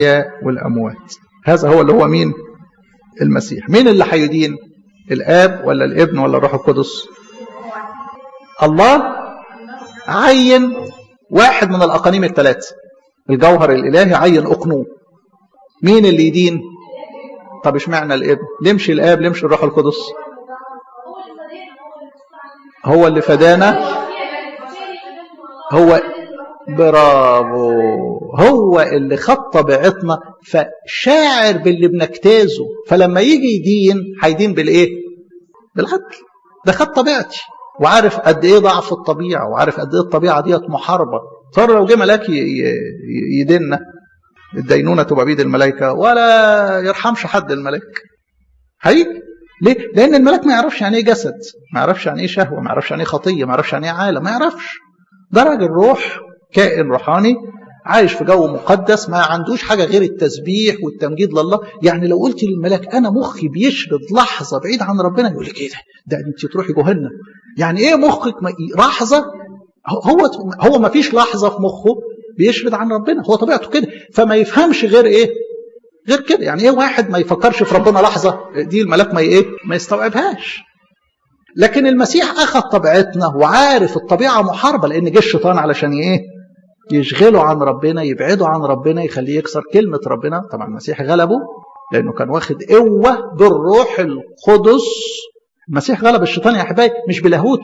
والأموات هذا هو اللي هو مين المسيح مين اللي هيدين الآب ولا الابن ولا الروح القدس الله عين واحد من الأقانيم الثلاثة الجوهر الإلهي عين أقنوم مين اللي يدين طب اشمعنى الابن لمشي الآب لمشي الروح القدس هو اللي فدانا هو برافو هو اللي خد طبيعتنا فشاعر باللي بنجتازه فلما يجي يدين هيدين بالايه بالعدل ده خد طبيعتي وعارف قد ايه ضعف الطبيعه وعارف قد ايه الطبيعه ديت محاربه صار لو جه ملاك يديننا الدينونه تبقى بيد الملائكه ولا يرحمش حد الملاك هيجي ليه؟ لأن الملاك ما يعرفش يعني إيه جسد، ما يعرفش يعني إيه شهوة، ما يعرفش يعني إيه خطية، ما يعرفش يعني إيه عالم، ما يعرفش. ده راجل روح كائن روحاني عايش في جو مقدس ما عندوش حاجة غير التسبيح والتمجيد لله يعني لو قلت للملاك أنا مخي بيشرد لحظة بعيد عن ربنا يقول لك إيه ده ده أنت تروحي جهنم يعني إيه مخك لحظة هو هو ما فيش لحظة في مخه بيشرد عن ربنا هو طبيعته كده فما يفهمش غير إيه غير كده يعني ايه واحد ما يفكرش في ربنا لحظة دي الملاك ما ايه ما يستوعبهاش لكن المسيح أخذ طبيعتنا وعارف الطبيعة محاربة لأن جه الشيطان علشان إيه؟ يشغله عن ربنا يبعده عن ربنا يخليه يكسر كلمة ربنا طبعا المسيح غلبه لأنه كان واخد قوة بالروح القدس المسيح غلب الشيطان يا أحبائي مش بلاهوته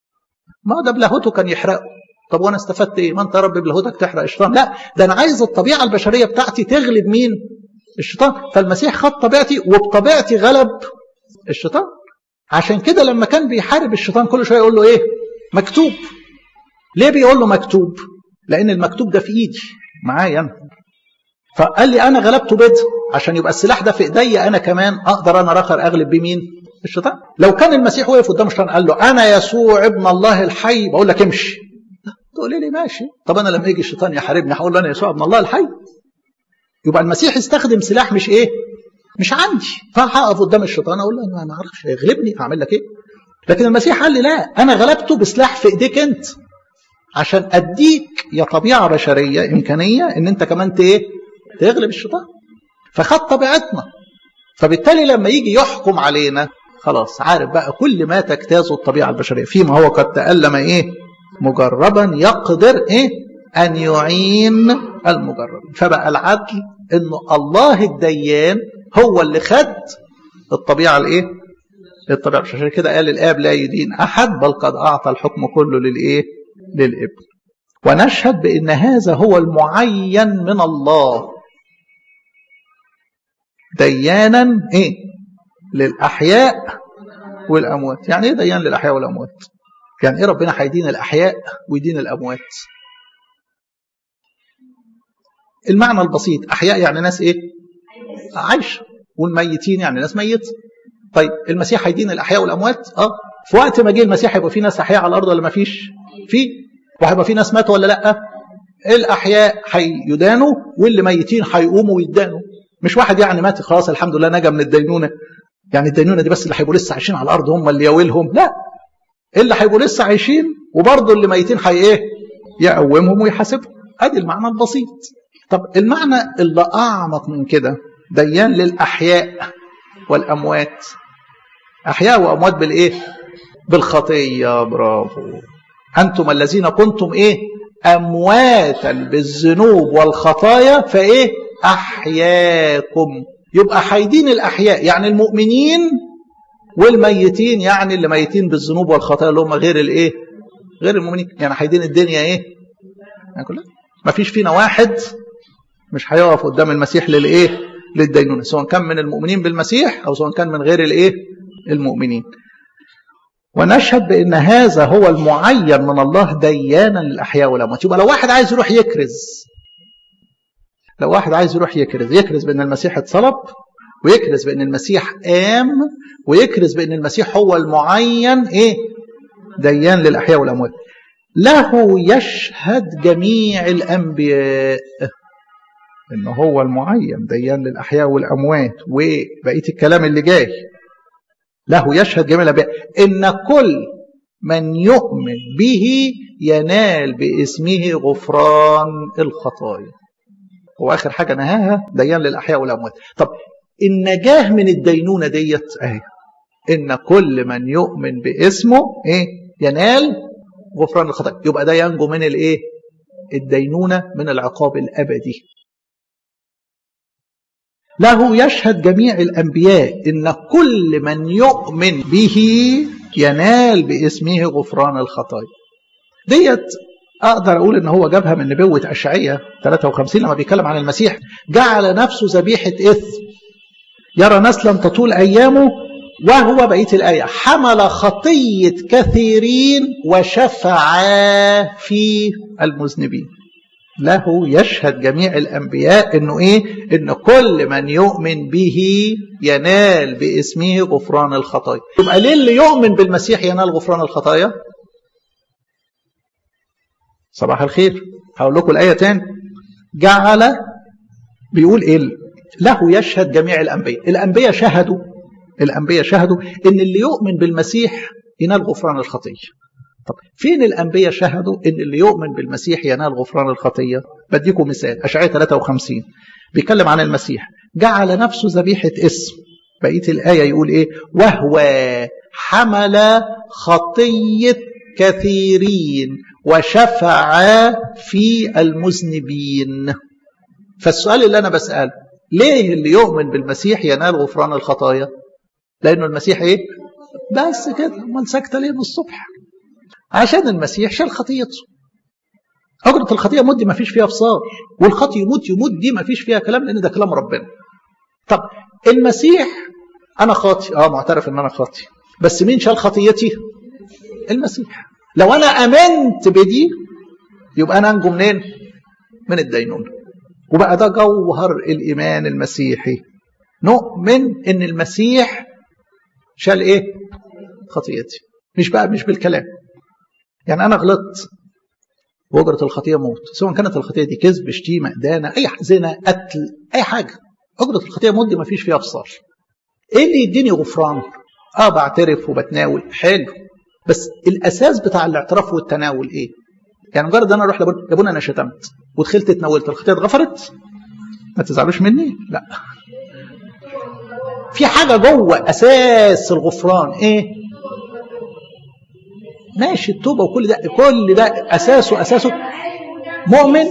ما ده بلاهوته كان يحرقه طب وانا استفدت ايه؟ ما انت يا رب بلاهوتك تحرق الشيطان، لا ده انا عايز الطبيعه البشريه بتاعتي تغلب مين؟ الشيطان، فالمسيح خد طبيعتي وبطبيعتي غلب الشيطان. عشان كده لما كان بيحارب الشيطان كل شويه يقول له ايه مكتوب ليه بيقول له مكتوب لان المكتوب ده في ايدي معايا انا فقال لي انا غلبته بيت عشان يبقى السلاح ده في ايديا انا كمان اقدر انا اخر اغلب بمين الشيطان لو كان المسيح وقف قدام الشيطان قال له انا يسوع ابن الله الحي بقول لك امشي تقول لي ماشي طب انا لما يجي الشيطان يحاربني هقول له انا يسوع ابن الله الحي يبقى المسيح استخدم سلاح مش ايه مش عندي فهقف قدام الشيطان اقول له انا ما اعرفش يغلبني اعمل لك ايه لكن المسيح قال لي لا انا غلبته بسلاح في ايديك انت عشان اديك يا طبيعه بشريه امكانيه ان انت كمان ايه تغلب الشيطان فخد طبيعتنا فبالتالي لما يجي يحكم علينا خلاص عارف بقى كل ما تجتازه الطبيعه البشريه فيما هو قد تالم ايه مجربا يقدر ايه ان يعين المجرب فبقى العدل انه الله الديان هو اللي خد الطبيعه الايه الطبيعه عشان كده قال الاب لا يدين احد بل قد اعطى الحكم كله للايه للابن ونشهد بان هذا هو المعين من الله ديانا ايه للاحياء والاموات يعني ايه ديان للاحياء والاموات يعني ايه ربنا هيدين الاحياء ويدين الاموات المعنى البسيط احياء يعني ناس ايه عايشه والميتين يعني ناس ميت طيب المسيح هيدين الاحياء والاموات اه في وقت ما جه المسيح هيبقى في ناس احياء على الارض ولا ما فيش في وهيبقى في ناس ماتوا ولا لا الاحياء هيدانوا واللي ميتين هيقوموا ويدانوا مش واحد يعني مات خلاص الحمد لله نجا من الدينونه يعني الدينونه دي بس اللي هيبقوا لسه عايشين على الارض هم اللي ياولهم لا اللي هيبقوا لسه عايشين وبرضه اللي ميتين هي ايه يقومهم ويحاسبهم ادي المعنى البسيط طب المعنى اللي اعمق من كده ديان للاحياء والاموات احياء واموات بالايه بالخطيه برافو انتم الذين كنتم ايه امواتا بالذنوب والخطايا فايه احياكم يبقى حيدين الاحياء يعني المؤمنين والميتين يعني اللي ميتين بالذنوب والخطايا اللي هم غير الايه غير المؤمنين يعني حيدين الدنيا ايه يعني كلها ما فيش فينا واحد مش هيقف قدام المسيح للايه للدينونه سواء كان من المؤمنين بالمسيح او سواء كان من غير الايه المؤمنين ونشهد بان هذا هو المعين من الله ديانا للاحياء والاموات يبقى لو واحد عايز يروح يكرز لو واحد عايز يروح يكرز يكرز بان المسيح اتصلب ويكرز بان المسيح قام ويكرز بان المسيح هو المعين ايه ديان للاحياء والاموات له يشهد جميع الانبياء ان هو المعين ديان للاحياء والاموات وبقيه الكلام اللي جاي له يشهد جميع الانبياء ان كل من يؤمن به ينال باسمه غفران الخطايا هو اخر حاجه نهاها ديان للاحياء والاموات طب النجاه من الدينونه ديت اهي ان كل من يؤمن باسمه ايه ينال غفران الخطايا يبقى ده ينجو من الايه الدينونه من العقاب الابدي له يشهد جميع الانبياء ان كل من يؤمن به ينال باسمه غفران الخطايا ديت اقدر اقول ان هو جابها من نبوه اشعياء 53 لما بيتكلم عن المسيح جعل نفسه ذبيحه اثم يرى نسلا تطول ايامه وهو بقيه الايه حمل خطيه كثيرين وشفع في المذنبين له يشهد جميع الانبياء انه ايه ان كل من يؤمن به ينال باسمه غفران الخطايا يبقى ليه اللي يؤمن بالمسيح ينال غفران الخطايا صباح الخير هقول لكم الايه تاني جعل بيقول ايه له يشهد جميع الانبياء الانبياء شهدوا الانبياء شهدوا ان اللي يؤمن بالمسيح ينال غفران الخطيه طب فين الانبياء شهدوا ان اللي يؤمن بالمسيح ينال غفران الخطيه بديكم مثال اشعياء 53 بيتكلم عن المسيح جعل نفسه ذبيحه اسم بقيه الايه يقول ايه وهو حمل خطيه كثيرين وشفع في المذنبين فالسؤال اللي انا بساله ليه اللي يؤمن بالمسيح ينال غفران الخطايا لانه المسيح ايه بس كده امال ساكته ليه من الصبح عشان المسيح شال خطيته أجرة الخطية مد ما فيش فيها فصال والخطي يموت يموت دي ما فيش فيها كلام لأن ده كلام ربنا طب المسيح أنا خاطي أه معترف إن أنا خاطي بس مين شال خطيتي المسيح لو أنا أمنت بدي يبقى أنا أنجو منين من الدينونة وبقى ده جوهر الإيمان المسيحي نؤمن إن المسيح شال إيه خطيتي مش بقى مش بالكلام يعني انا غلطت واجره الخطيه موت سواء كانت الخطيه دي كذب شتيمه ادانه اي زنا قتل اي حاجه اجره الخطيه موت دي ما فيش فيها فصال ايه اللي يديني غفران اه بعترف وبتناول حلو بس الاساس بتاع الاعتراف والتناول ايه يعني مجرد انا اروح لابونا يا ابونا انا شتمت ودخلت اتناولت الخطيه اتغفرت ما تزعلوش مني لا في حاجه جوه اساس الغفران ايه ماشي التوبه وكل ده كل ده اساسه اساسه مؤمن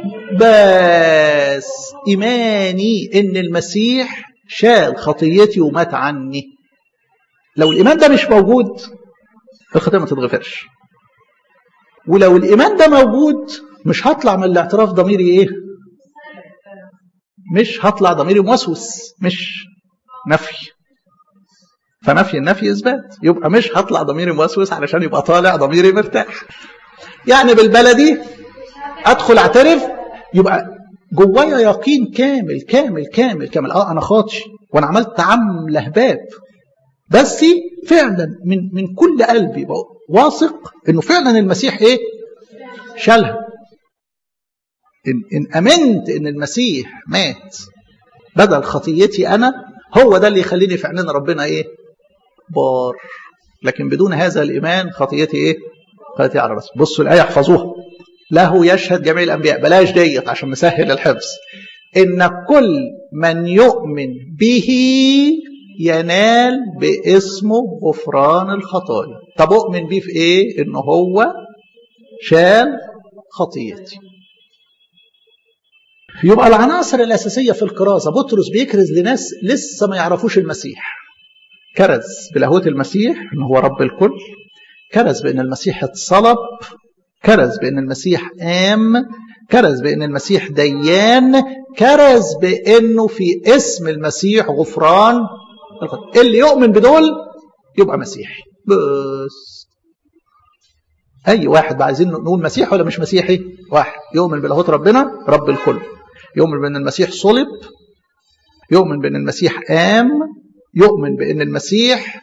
بس ايماني ان المسيح شال خطيتي ومات عني لو الايمان ده مش موجود الخطيه ما تتغفرش ولو الايمان ده موجود مش هطلع من الاعتراف ضميري ايه مش هطلع ضميري موسوس مش نفي فنفي النفي اثبات يبقى مش هطلع ضميري موسوس علشان يبقى طالع ضميري مرتاح يعني بالبلدي ادخل اعترف يبقى جوايا يقين كامل كامل كامل كامل اه انا خاطي وانا عملت عمله هباب بس فعلا من من كل قلبي واثق انه فعلا المسيح ايه شالها إن, إن أمنت إن المسيح مات بدل خطيتي أنا هو ده اللي يخليني في عينين ربنا إيه بار لكن بدون هذا الإيمان خطيتي إيه خطيتي على رأسي بصوا الآية احفظوها له يشهد جميع الأنبياء بلاش ديت عشان نسهل الحفظ إن كل من يؤمن به ينال باسمه غفران الخطايا طب أؤمن بيه في إيه إن هو شال خطيتي يبقى العناصر الأساسية في الكرازة بطرس بيكرز لناس لسه ما يعرفوش المسيح كرز بلاهوت المسيح ان هو رب الكل كرز بان المسيح اتصلب كرز بان المسيح قام كرز بان المسيح ديان كرز بانه في اسم المسيح غفران اللي يؤمن بدول يبقى مسيحي بس اي واحد بقى عايزين نقول مسيحي ولا مش مسيحي واحد يؤمن بلاهوت ربنا رب الكل يؤمن بان المسيح صلب يؤمن بان المسيح قام يؤمن بان المسيح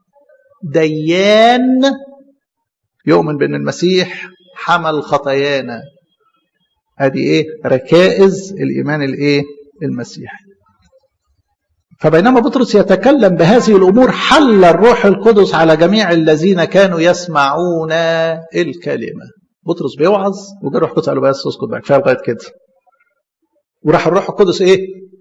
ديان يؤمن بان المسيح حمل خطايانا ادي ايه ركائز الايمان الايه المسيحي فبينما بطرس يتكلم بهذه الامور حل الروح القدس على جميع الذين كانوا يسمعون الكلمه بطرس بيوعظ وجا الروح القدس قال له بس اسكت بقى كفايه لغايه كده وراح الروح القدس ايه